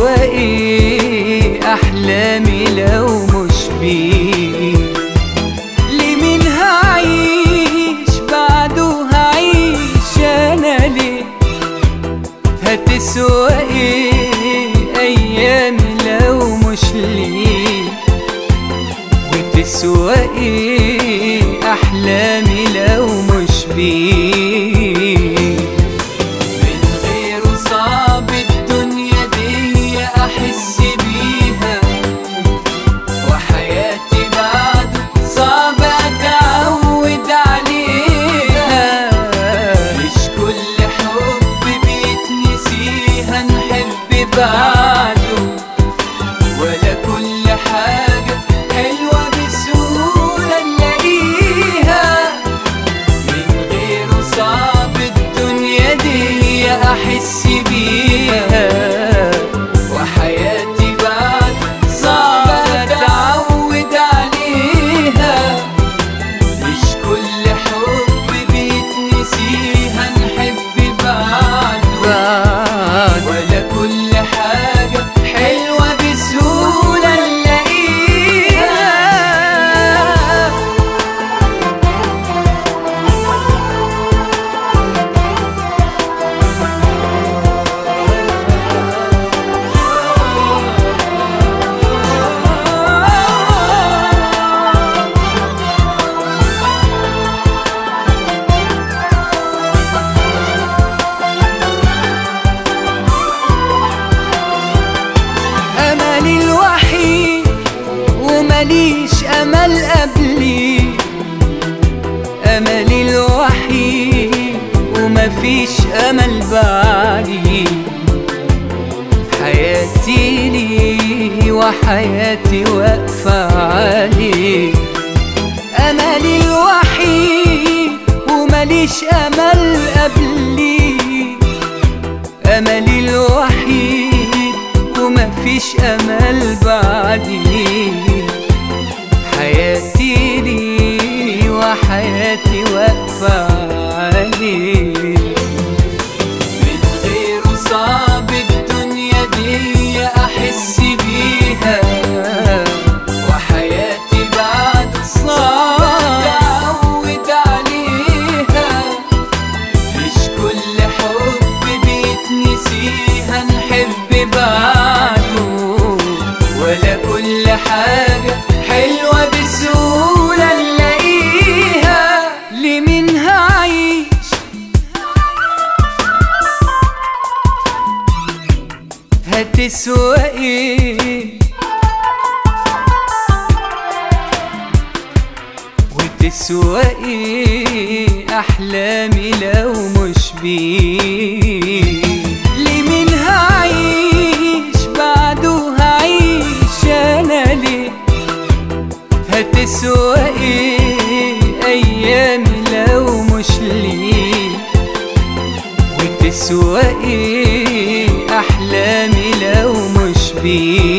هتسوى ايه احلامي لو مش بيه لمين هعيش بعده هعيش انا ليه هتسوى ايه ايامي لو مش ليه وتسوى ايه احلامي لو مش بيه من غيره صعب الدنيا دي احس بيها وحياتي بعده صعب اتعود عليها مش كل حب بيتنسيها نحب بعده ولا كل حاجة حلوة بسهولة نلاقيها من غيره صعب الدنيا دي أحس بيها وحياتي بعد صعب أتعود عليها مش كل حب بيتنسيها نحب بعده ولا كل حاجة حلوة بسهولة نلاقيها أملي الوحيد ومليش أمل قبلي أملي الوحيد ومفيش أمل بعدي حياتي لي وحياتي واقفة عليه أملي الوحيد ومليش أمل قبلي أملي الوحيد ومفيش أمل بعدي حياتي لي وحياتي واقفة عليه من غيره صعب الدنيا دي أحس بيها وحياتي بعد صعب أتعود عليها مش كل حب بيتنسيها نحب بعده ولا كل حاجة حلوة بسهولة نلاقيها لمين هعيش هتسوى ايه وتسوى ايه احلامي لو مش بيه لمين هعيش بعده هعيش انا ليه هتسوى ايه ايامي لو مش ليه وتسوى ايه احلامي لو مش بيه